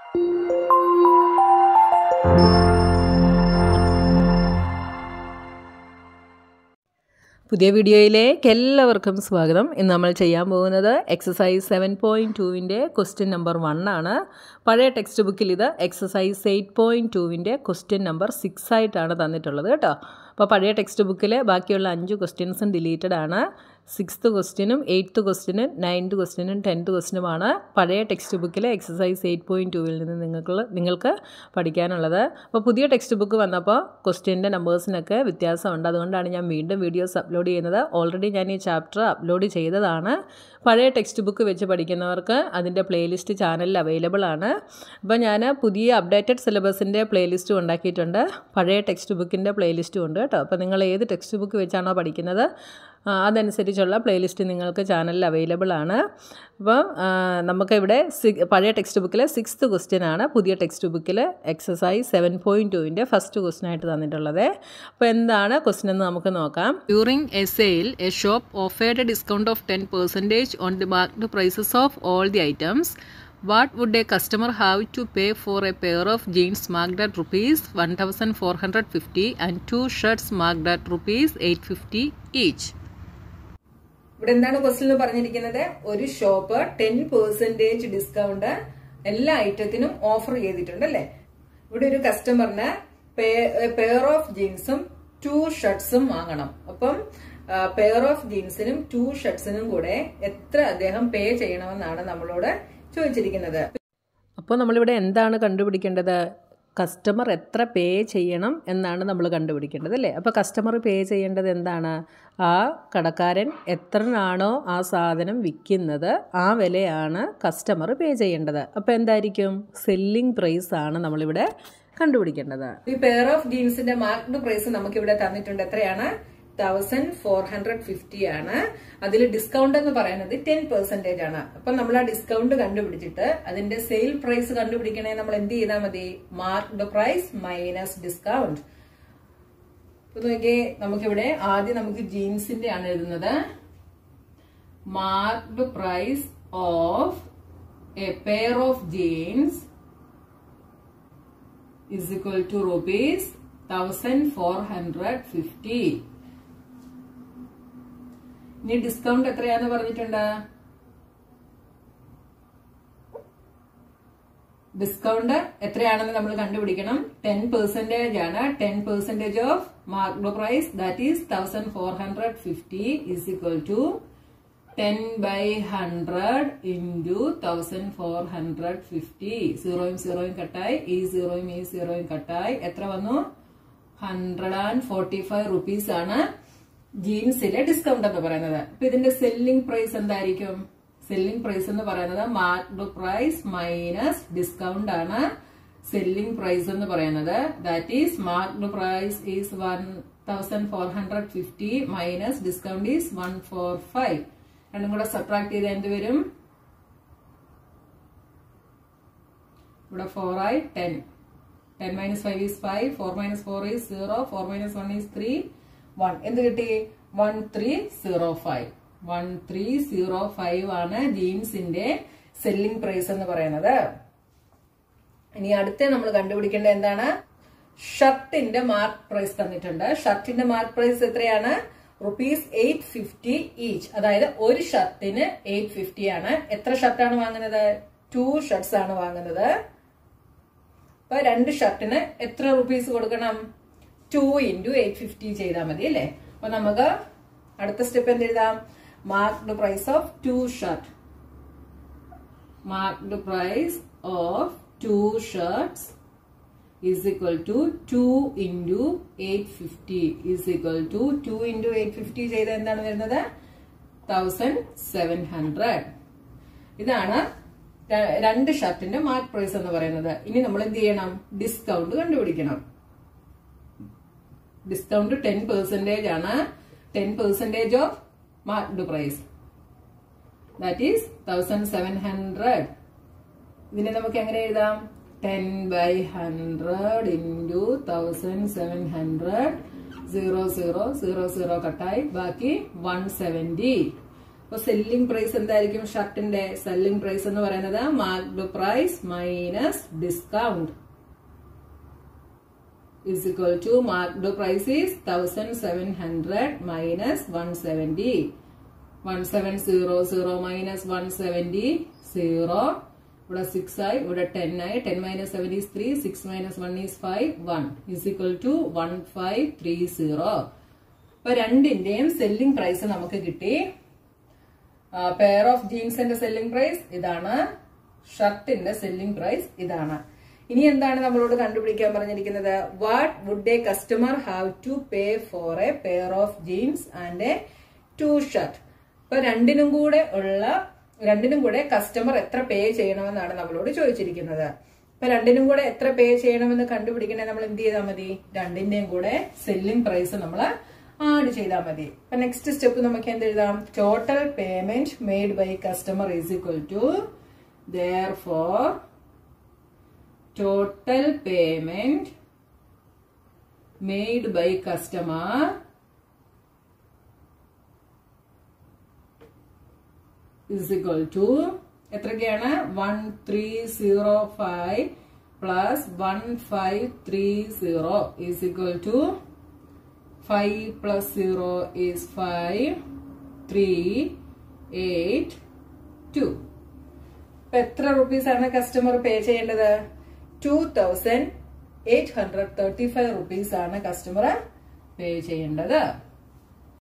പുതിയ വീഡിയോയിലേക്ക് എല്ലാവർക്കും സ്വാഗതം ഇന്ന് നമ്മൾ ചെയ്യാൻ പോകുന്നത് എക്സസൈസ് സെവൻ പോയിൻറ്റ് ടുവിൻ്റെ ക്വസ്റ്റ്യൻ നമ്പർ വൺ ആണ് പഴയ ടെക്സ്റ്റ് ബുക്കിൽ ഇത് എക്സസൈസ് എയ്റ്റ് പോയിൻറ്റ് ടുവിൻ്റെ ക്വസ്റ്റ്യൻ നമ്പർ സിക്സ് ആയിട്ടാണ് തന്നിട്ടുള്ളത് കേട്ടോ അപ്പോൾ പഴയ ടെക്സ്റ്റ് ബുക്കിൽ ബാക്കിയുള്ള അഞ്ച് ക്വസ്റ്റ്യൻസും ഡിലീറ്റഡ് ആണ് സിക്സ്ത് ക്വസ്റ്റ്യനും എയ്ത്ത് ക്വസ്റ്റ്യനും നയൻത്ത് ക്വസ്റ്റ്യനും ടെൻത്ത് ക്വസ്റ്റ്യനുമാണ് പഴയ ടെക്സ്റ്റ് ബുക്കിലെ എക്സസൈസ് എയ്റ്റ് പോയിൻറ്റ് ടുവിൽ നിന്ന് നിങ്ങൾക്ക് നിങ്ങൾക്ക് പഠിക്കാനുള്ളത് അപ്പോൾ പുതിയ ടെക്സ്റ്റ് ബുക്ക് വന്നപ്പോൾ ക്വസ്റ്റ്യൻ്റെ നമ്പേഴ്സിനൊക്കെ വ്യത്യാസമുണ്ട് അതുകൊണ്ടാണ് ഞാൻ വീണ്ടും വീഡിയോസ് അപ്ലോഡ് ചെയ്യുന്നത് ഓൾറെഡി ഞാൻ ഈ ചാപ്റ്റർ അപ്ലോഡ് ചെയ്തതാണ് പഴയ ടെക്സ്റ്റ് ബുക്ക് വെച്ച് പഠിക്കുന്നവർക്ക് അതിൻ്റെ പ്ലേലിസ്റ്റ് ചാനലിൽ അവൈലബിൾ ആണ് അപ്പോൾ ഞാൻ പുതിയ അപ്ഡേറ്റഡ് സിലബസിൻ്റെ പ്ലേലിസ്റ്റും ഉണ്ടാക്കിയിട്ടുണ്ട് പഴയ ടെക്സ്റ്റ് ബുക്കിൻ്റെ പ്ലേലിസ്റ്റും ഉണ്ട് കേട്ടോ അപ്പോൾ നിങ്ങൾ ഏത് ടെക്സ്റ്റ് ബുക്ക് വെച്ചാണോ പഠിക്കുന്നത് അതനുസരിച്ചുള്ള പ്ലേലിസ്റ്റ് നിങ്ങൾക്ക് ചാനലിൽ അവൈലബിൾ ആണ് അപ്പോൾ നമുക്കിവിടെ സി പഴയ ടെക്സ്റ്റ് ബുക്കിലെ സിക്സ്ത് ക്വസ്റ്റ്യൻ ആണ് പുതിയ ടെക്സ്റ്റ് ബുക്കിൽ എക്സസൈസ് സെവൻ പോയിൻറ്റ് ടുവിൻ്റെ ഫസ്റ്റ് ക്വസ്റ്റ്യൻ ആയിട്ട് തന്നിട്ടുള്ളത് അപ്പോൾ എന്താണ് ക്വസ്റ്റ്യൻ എന്ന് നമുക്ക് നോക്കാം during a sale a shop offered a discount of ten percentage on the marked prices of all the items What would a customer have to pay for a pair of jeans marked at rupees 1450 and two shirts marked at rupees 850 each? ഇവിടെ എന്താണ് question പറഞ്ഞിരിക്കുന്നത് ഒരു shop ten percentage discount എല്ലാ ഐറ്റത്തിനും offer ചെയ്തിട്ടുണ്ട് അല്ലെ ഇവിടെ ഒരു കസ്റ്റമറിന് പെയർ ഓഫ് ജീൻസും ടു ഷർട്ട്സും വാങ്ങണം അപ്പം പെയർ ഓഫ് ജീൻസിനും ടു ഷർട്ട്സിനും കൂടെ എത്ര അദ്ദേഹം പേ ചെയ്യണമെന്നാണ് നമ്മളോട് ചോദിച്ചിരിക്കുന്നത് അപ്പോൾ നമ്മളിവിടെ എന്താണ് കണ്ടുപിടിക്കേണ്ടത് കസ്റ്റമർ എത്ര പേ ചെയ്യണം എന്നാണ് നമ്മൾ കണ്ടുപിടിക്കേണ്ടത് അല്ലേ അപ്പോൾ കസ്റ്റമർ പേ ചെയ്യേണ്ടത് എന്താണ് ആ കടക്കാരൻ എത്രനാണോ ആ സാധനം വിൽക്കുന്നത് ആ വിലയാണ് കസ്റ്റമർ പേ ചെയ്യേണ്ടത് അപ്പോൾ എന്തായിരിക്കും സെല്ലിംഗ് പ്രൈസ് ആണ് നമ്മളിവിടെ കണ്ടുപിടിക്കേണ്ടത് ഈ പെയർ ഓഫ് ജീൻസിന്റെ മാർക്ക്ഡ് പ്രൈസ് നമുക്ക് ഇവിടെ തന്നിട്ടുണ്ട് എത്രയാണ് തൗസൻഡ് ഫോർ ഹൺഡ്രഡ് ഫിഫ്റ്റി ആണ് അതിൽ ഡിസ്കൗണ്ട് എന്ന് പറയുന്നത് ടെൻ പെർസെന്റേജ് ആണ് അപ്പൊ നമ്മൾ ആ ഡിസ്കൗണ്ട് കണ്ടുപിടിച്ചിട്ട് അതിന്റെ സെയിൽ പ്രൈസ് കണ്ടുപിടിക്കണേ നമ്മൾ എന്ത് ചെയ്താൽ മതി മാർക്ക്ഡ് പ്രൈസ് മൈനസ് ഡിസ്കൗണ്ട് ഇപ്പൊ നോക്കിയേ നമുക്കിവിടെ ആദ്യം നമുക്ക് ജീൻസിന്റെ ആണ് എഴുതുന്നത് marked price of a pair of jeans is equal to rupees 1450 ഇനി ഡിസ്കൗണ്ട് എത്രയാന്ന് പറഞ്ഞിട്ടുണ്ട് ഡിസ്കൗണ്ട് എത്രയാണെന്ന് നമ്മൾ കണ്ടുപിടിക്കണം ടെൻ പെർസെന്റേജ് ആണ് ten percentage of marked price that is thousand four hundred fifty is equal to ten by hundred into thousand four hundred fifty സീറോയും സീറോയും കട്ടായി ഈ സീറോയും ഈ സീറോയും കട്ടായി എത്ര വന്നു hundred and forty five rupees ആണ് ജീൻസിലെ ഡിസ്കൗണ്ട് എന്ന് പറയുന്നത് അപ്പൊ ഇതിന്റെ സെല്ലിംഗ് പ്രൈസ് എന്തായിരിക്കും സെല്ലിംഗ് പ്രൈസ് എന്ന് പറയുന്നത് മാർക്ക്ഡ് പ്രൈസ് മൈനസ് ഡിസ്കൗണ്ട് ആണ് സെല്ലിംഗ് പ്രൈസ് എന്ന് പറയുന്നത് that is marked price is one thousand four hundred fifty minus discount is one four five രണ്ടും കൂടെ സബ്ട്രാക്ട് ചെയ്ത് എന്ത് വരും ഇവിടെ ഫോർ ആയി ten ten minus five is five four minus four is zero four minus one is three one എന്ത് കിട്ടി one three zero five one three zero five ആണ് ജീൻസിന്റെ സെല്ലിംഗ് പ്രൈസ് എന്ന് പറയുന്നത് ഇനി അടുത്ത നമ്മൾ കണ്ടുപിടിക്കേണ്ടത് എന്താണ് ഷർട്ടിന്റെ മാർക്ക് പ്രൈസ് തന്നിട്ടുണ്ട് ഷർട്ടിന്റെ മാർക്ക് പ്രൈസ് എത്രയാണ് റുപ്പീസ് എയ്റ്റ് ഫിഫ്റ്റി ഈച്ച് അതായത് ഒരു ഷർട്ടിന് എയ്റ്റ് ഫിഫ്റ്റി ആണ് എത്ര ഷർട്ടാണ് വാങ്ങുന്നത് ടു ഷർട്ട്സ് ആണ് വാങ്ങുന്നത് അപ്പൊ രണ്ട് ഷർട്ടിന് എത്ര റുപ്പീസ് കൊടുക്കണം ടു ഇൻറ്റു എയ്റ്റ് ഫിഫ്റ്റി ചെയ്താൽ മതി അല്ലേ അപ്പൊ നമുക്ക് അടുത്ത സ്റ്റെപ്പ് എന്ത് എഴുതാം marked price of two shirt marked price of two shirts is equal to 2 into 850 is equal to 2 into 850 ചെയ്ത എന്താണ് വരുന്നത് 1700 ഇതാണ് രണ്ട് ഷർട്ടിന്റെ മാർക്ക് പ്രൈസ് എന്ന് പറയുന്നത് ഇനി നമ്മൾ എന്ത് ചെയ്യണം ഡിസ്കൗണ്ട് കണ്ടുപിടിക്കണം ഡിസ്കൗണ്ട് ടെൻ പെർസെന്റേജ് ആണ് ten percentage of marked price that is thousand seven hundred ഇതിനെ നമുക്ക് എങ്ങനെ എഴുതാം ten by hundred into thousand seven hundred zero zero zero zero കട്ടായി ബാക്കി വൺ സെവൻറ്റി അപ്പൊ സെല്ലിംഗ് പ്രൈസ് എന്തായിരിക്കും ഷർട്ടിന്റെ സെല്ലിംഗ് പ്രൈസ് എന്ന് പറയുന്നത് marked price minus discount is equal to marked price is 1700 minus 170 1700 minus 170 0 ഇവിടെ 6 ആയി ഇവിടെ 10 ആയി 10 minus 7 is 3 6 minus 1 is 5 1 is equal to 1530 അപ്പൊ രണ്ടിന്റെയും സെല്ലിംഗ് പ്രൈസ് നമുക്ക് കിട്ടി പെയർ ഓഫ് ജീൻസിന്റെ സെല്ലിംഗ് പ്രൈസ് ഇതാണ് ഷർട്ടിന്റെ സെല്ലിംഗ് പ്രൈസ് ഇതാണ് ഇനി എന്താണ് നമ്മളോട് കണ്ടുപിടിക്കാൻ പറഞ്ഞിരിക്കുന്നത് what would a customer have to pay for a pair of jeans and a two shirt ഇപ്പൊ രണ്ടിനും കൂടെ ഉള്ള രണ്ടിനും കൂടെ കസ്റ്റമർ എത്ര പേ ചെയ്യണമെന്നാണ് നമ്മളോട് ചോദിച്ചിരിക്കുന്നത് ഇപ്പൊ രണ്ടിനും കൂടെ എത്ര പേ ചെയ്യണമെന്ന് കണ്ടുപിടിക്കണേ നമ്മൾ എന്ത് ചെയ്താൽ മതി രണ്ടിന്റെയും കൂടെ സെല്ലിംഗ് പ്രൈസ് നമ്മൾ ആഡ് ചെയ്താൽ മതി അപ്പൊ നെക്സ്റ്റ് സ്റ്റെപ്പ് നമുക്ക് എന്ത് എഴുതാം total payment made by customer is equal to therefore total payment made by customer is equal to എത്രയൊക്കെയാണ് one three zero five plus one five three zero is equal to five plus zero is five three eight two ഇപ്പൊ എത്ര rupees ആണ് customer pay ചെയ്യേണ്ടത് two thousand eight hundred thirty five rupees ആണ് customer pay ചെയ്യേണ്ടത്